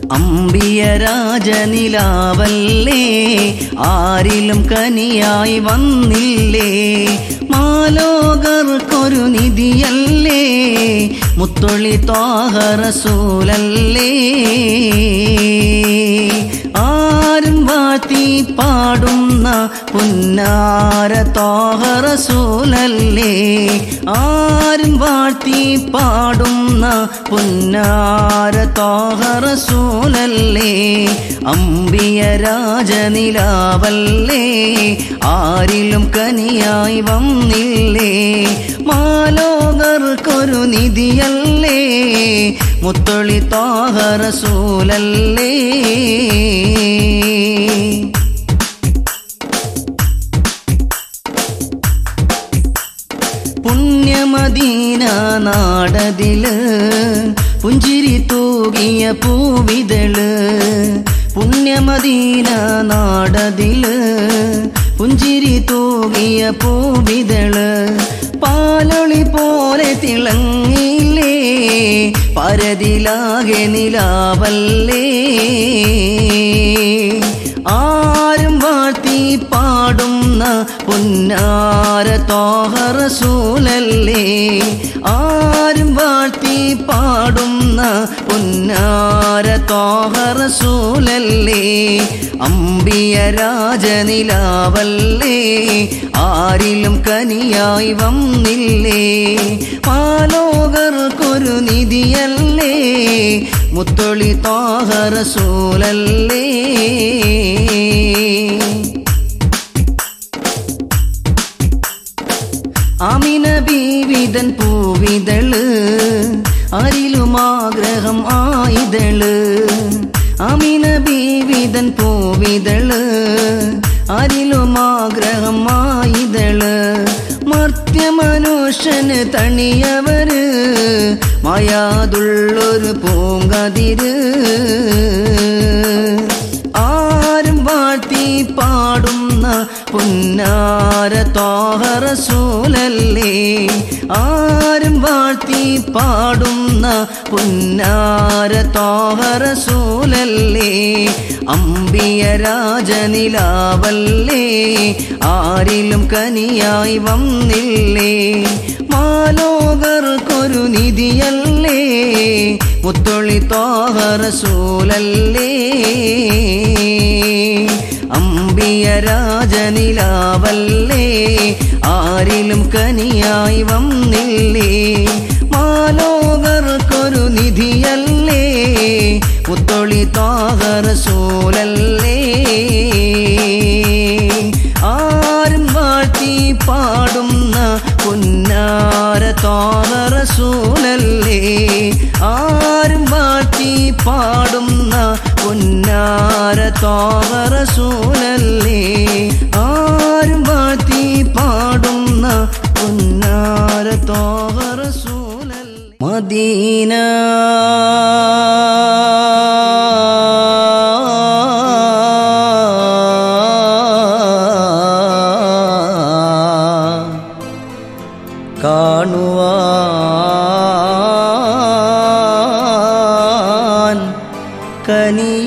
അമ്പിയ രാജനിലാവല്ലേ ആരിലും കനിയായി വന്നില്ലേ മാലോകർക്കൊരു നിധിയല്ലേ മുത്തൊളി താഹറസൂലല്ലേ ആരും വാഴ്ത്തി പാടുന്ന പുന്നാര താഹറസൂലല്ലേ ആരും വാഴ്ത്തി പാടുന്ന പുന്നാര താഹറസൂലല്ലേ അമ്പിയ രാജനിലാവല്ലേ ആരിലും കനിയായി വന്നില്ലേ മാലോകർക്കൊരു നിധിയല്ലേ മുത്തൊളി താഹറസൂലല്ലേ പുണ്യമദീന നാടതില് പുഞ്ചിരി തൂകിയ പൂവിതള് പുണ്യമദീന നാടതില് പുഞ്ചിരി തൂകിയ പൂവിതള് പാലൊളി പോലെ തിളങ്ങിയില്ലേ പരതിലാകെ നിലാവല്ലേ ആരും വാഴ്ത്തി പാടുന്ന പുന്നാര തോഹറസൂലല്ലേ ആരും വാഴ്ത്തി പാടുന്ന പുന്നാര തോഹറസൂലല്ലേ അമ്പിയ രാജനിലാവല്ലേ ആരിലും കനിയായി വന്നില്ലേ പാലോകർക്കൊരു നിധിയല്ലേ മുത്തൊളി താഹറസൂലല്ലേ അമിന ബീവിതൻ പൂവിതള് അരിലുമാഗ്രഹം ആയിതള് അമിന ബീവിതൻ പൂവിതള് അരിലുമാഗ്രഹം ആയിതള് മർത്യമനുഷ്യന് തണിയവര് മായാതുള്ളൊരു പൂങ്കതിര് ആരും വാഴ്ത്തി പാടുന്ന പുന്നാര തോഹറസൂലല്ലേ ആരും വാഴ്ത്തി പാടുന്ന പുന്നാര തോഹറസൂലല്ലേ അമ്പിയ രാജനിലാവല്ലേ ആരിലും കനിയായി വന്നില്ലേ മാലോകർക്കൊരു നിധിയല്ലേ മുത്തൊളി തോഹറസൂലല്ലേ അമ്പിയ രാജനിലാവല്ലേ ആരിലും കനിയായി വന്നില്ലേ മാലോകർക്കൊരു നിധിയല്ലേ മുത്തൊളി താഹറസൂലല്ലേ ആരും വാഴ്ത്തി പാടുന്ന പുന്നാര താഹറസൂലല്ലേ ആരും വാഴ്ത്തി പാടുന്ന പുന്നാര താഹറസൂലല്ലേ ആരും വാഴ്ത്തി പാടുന്ന പുന്നാര താഹറസൂലല്ലേ മദീന കാണുവാൻ കനിയ